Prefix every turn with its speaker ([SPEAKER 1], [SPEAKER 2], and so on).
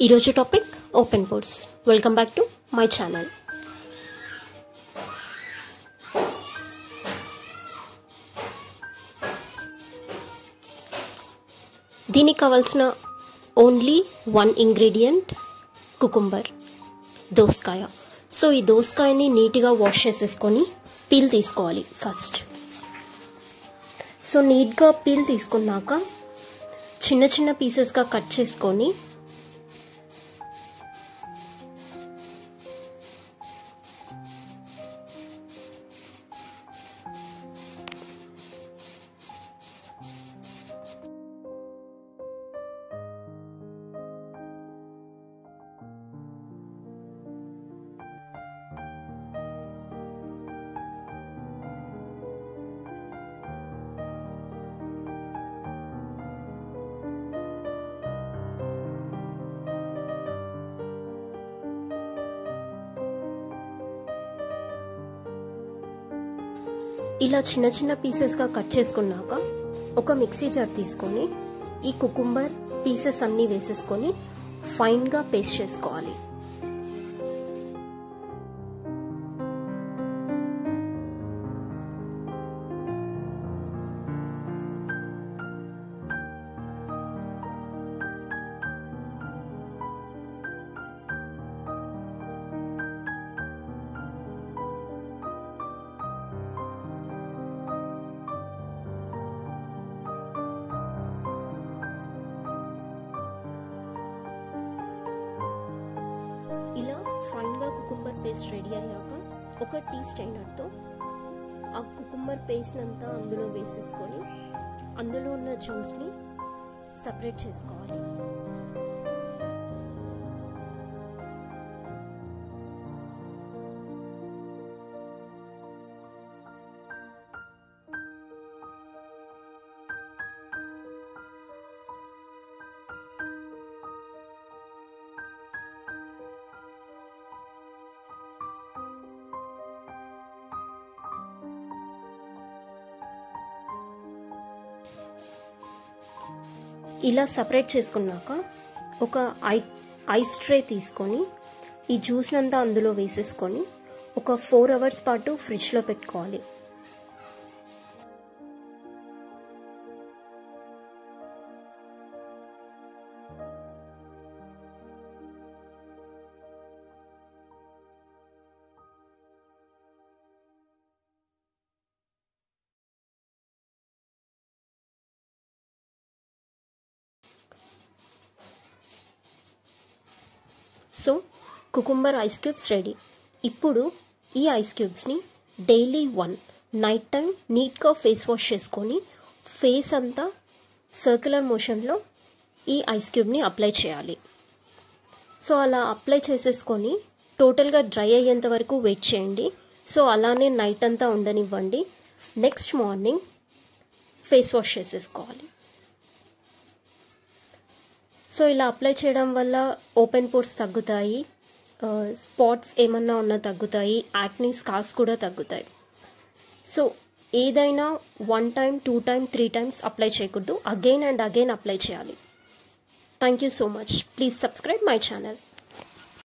[SPEAKER 1] ఈరోజు topic open pores welcome back to my channel దీనికి కావాల్సిన ఓన్లీ వన్ ఇంగ్రీడియంట్ కుకుంబర్ దోసకాయ సో ఈ దోసకాయని నీట్గా వాష్ చేసేసుకొని పీల్ తీసుకోవాలి ఫస్ట్ సో నీట్గా పీల్ తీసుకున్నాక చిన్న చిన్న పీసెస్గా కట్ చేసుకొని ఇలా చిన్న చిన్న పీసెస్గా కట్ చేసుకున్నాక ఒక మిక్సీ జార్ తీసుకొని ఈ కుకుంబర్ పీసెస్ అన్నీ వేసేసుకొని ఫైన్గా పేస్ట్ చేసుకోవాలి ఇలా ఫైన్గా కుకుంబర్ పేస్ట్ రెడీ అయ్యాక ఒక టీ స్టైనర్తో ఆ కుకుంబర్ పేస్ట్ అంతా అందులో వేసేసుకొని అందులో ఉన్న జ్యూస్ని సపరేట్ చేసుకోవాలి ఇలా సపరేట్ చేసుకున్నాక ఒక ఐ ఐస్ ట్రే తీసుకొని ఈ జ్యూస్ని అంతా అందులో వేసేసుకొని ఒక ఫోర్ అవర్స్ పాటు ఫ్రిడ్జ్లో పెట్టుకోవాలి so cucumber ice cubes ready ఇప్పుడు ఈ ఐస్ క్యూబ్స్ని డైలీ వన్ నైట్ టైం నీట్గా ఫేస్ వాష్ చేసుకొని ఫేస్ అంతా సర్క్యులర్ మోషన్లో ఈ ఐస్ క్యూబ్ని అప్లై చేయాలి సో అలా అప్లై చేసేసుకొని టోటల్గా డ్రై అయ్యేంత వరకు వెయిట్ చేయండి సో అలానే నైట్ అంతా ఉండనివ్వండి నెక్స్ట్ మార్నింగ్ ఫేస్ వాష్ చేసేసుకోవాలి సో ఇలా అప్లై చేయడం వల్ల ఓపెన్ పోర్స్ తగ్గుతాయి స్పాట్స్ ఏమన్నా ఉన్నా తగ్గుతాయి యాక్నీ స్కార్స్ కూడా తగ్గుతాయి సో ఏదైనా one time two time three times apply చేయకూడదు అగైన్ అండ్ అగైన్ అప్లై చేయాలి thank you so much please subscribe my channel